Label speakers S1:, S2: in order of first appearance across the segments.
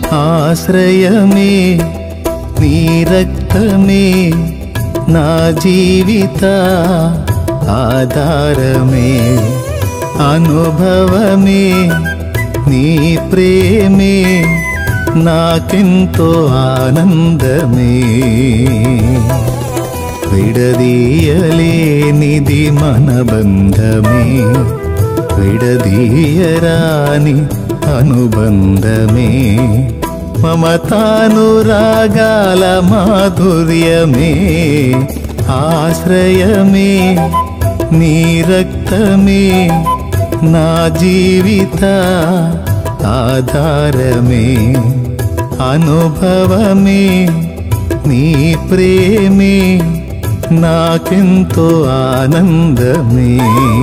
S1: ఆశ్రయమే నీ రక్తమే నా జీవిత ఆధారమే అనుభవమే ని ప్రేమే నాకెంతో ఆనందమే విడదీయలేనిది మన బంధమే విడదీయరాని అనుబంధమే మమతానురాగాల మాధుర్యమే ఆశ్రయమే నీ రక్తమే నా జీవిత ఆధారమే అనుభవమే నీ ప్రేమే నాకెంతో ఆనందమే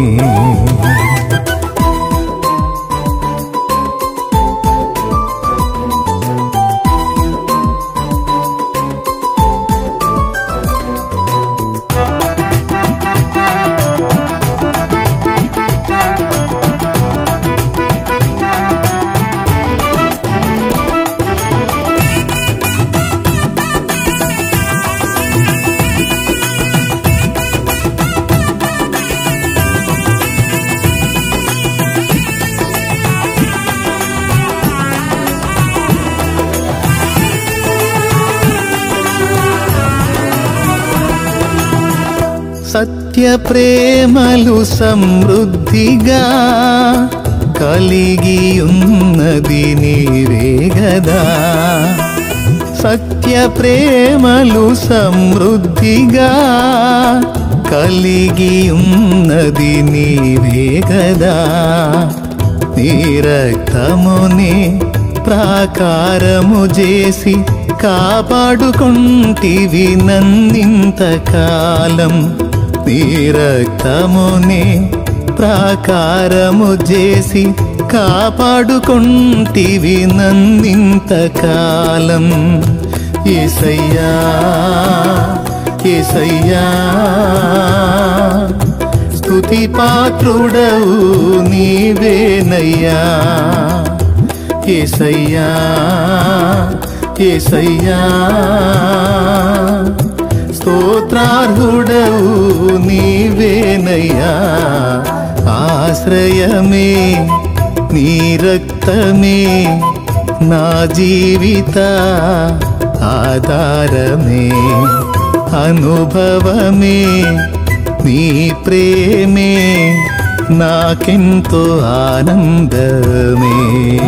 S1: సత్య ప్రేమలు సమృద్ధిగా కలిగి ఉన్నది నీవే గదా సత్య ప్రేమలు సమృద్ధిగా కలిగి ఉన్నది నీవే గదా నీ రక్తముని ప్రాకారము చేసి కాపాడుకుంటివి నన్నింతకాలం నీ రక్తముని ప్రాకారము చేసి కాపాడుకుంటివి నన్నింతకాలం ఏసయ్యా ఏసయ్యా స్తుతి పాత్రుడవు నీవేనయ్యా ఏసయ్యా ఏసయ్యా స్తోత్రార్హుడవు నీవేనయ్యా ఆశ్రయమే నీ రక్తమే నా జీవిత ఆధారమే అనుభవమే నీ ప్రేమే నాకెంతో ఆనందమే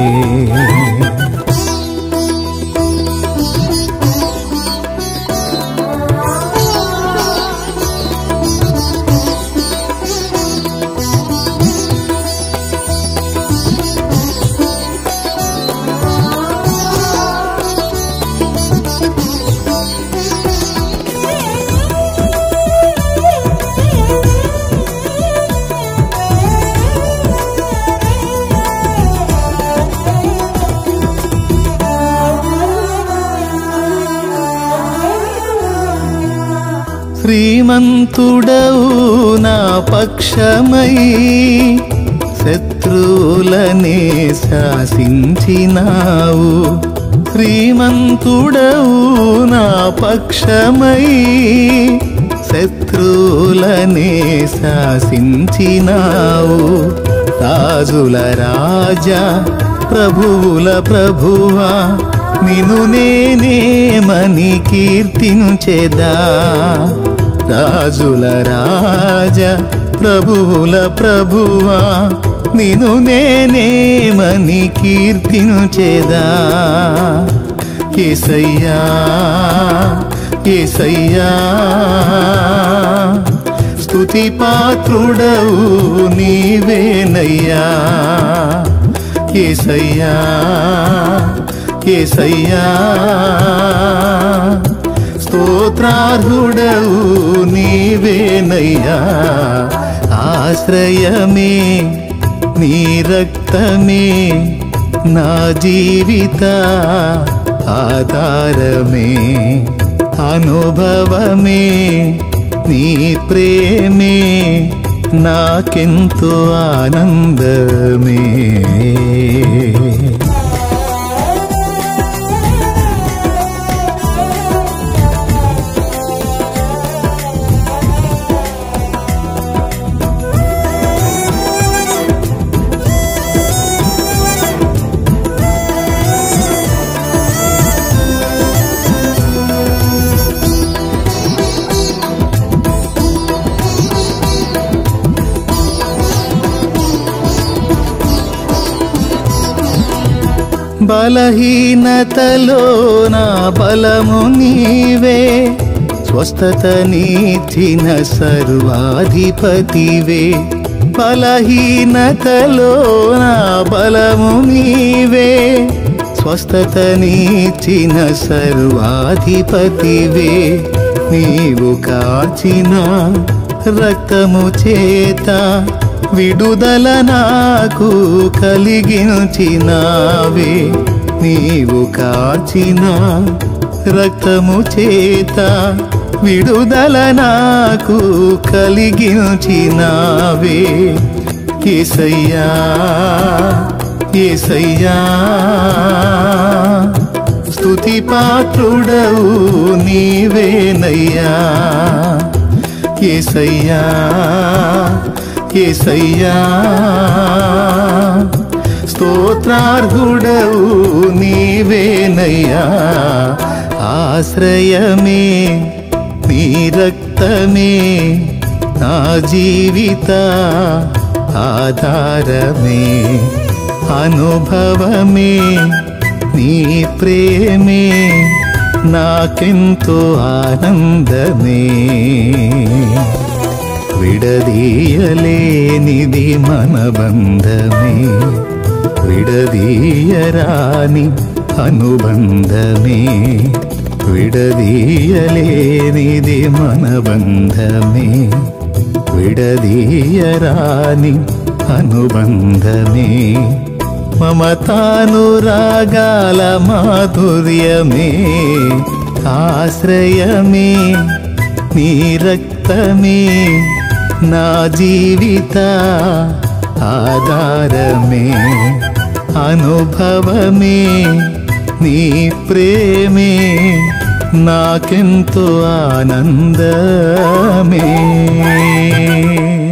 S1: శ్రీమంతుడవు నా పక్షమై శత్రువులనే శాసించినావు శ్రీమంతుడవు నా పక్షమై శత్రువులనే శాసించినావు రాజుల రాజా ప్రభువుల ప్రభువా నిను నేనేమని కీర్తించెదా రాజుల రాజ ప్రభువుల ప్రభువా నిను నేనేమని కీర్తించెదా ఏసయ్యా ఏసయ్యా స్తుతి పాత్రుడవు నీవేనయ్యా ఏసయ్యా ఏసయ్యా స్తోత్రార్హుడవు నీవేనయ్యా ఆశ్రయమే నీ రక్తమే నా జీవిత ఆధారమే అనుభవమే నీ ప్రేమే నాకెంతో ఆనందమే బలహీనతలో నా బలము నీవే స్వస్థత నీచిన సర్వాధిపతివే బలహీనతలో నా బలము నీవే స్వస్థత నీచిన సర్వాధిపతివే నీవు కాచిన రక్తము చేత విడుదల నాకు కలిగించినావే నీవు కాచిన రక్తము చేత విడుదల నాకు కలిగించినావే ఏసయ్యా ఏసయ్యా స్తుతి పాత్రుడవు నీవేనయ్యా ఏసయ్యా ఏసయ్యా స్తోత్రార్హుడవు నీవేనయ్యా ఆశ్రయమే నీ రక్తమే నా జీవిత ఆధారమే అనుభవమే నీ ప్రేమే నాకెంతో ఆనందమే విడదీయలేనిది మన బంధమే విడదీయరాని అనుబంధమే విడదీయలేనిది మన బంధమే విడదీయరాని అనుబంధమే మమతానురాగాల మాధుర్యమే ఆశ్రయమే నీ రక్తమే నా జీవిత ఆధారమే అనుభవమే నీ ప్రేమే నాకెంతో ఆనందమే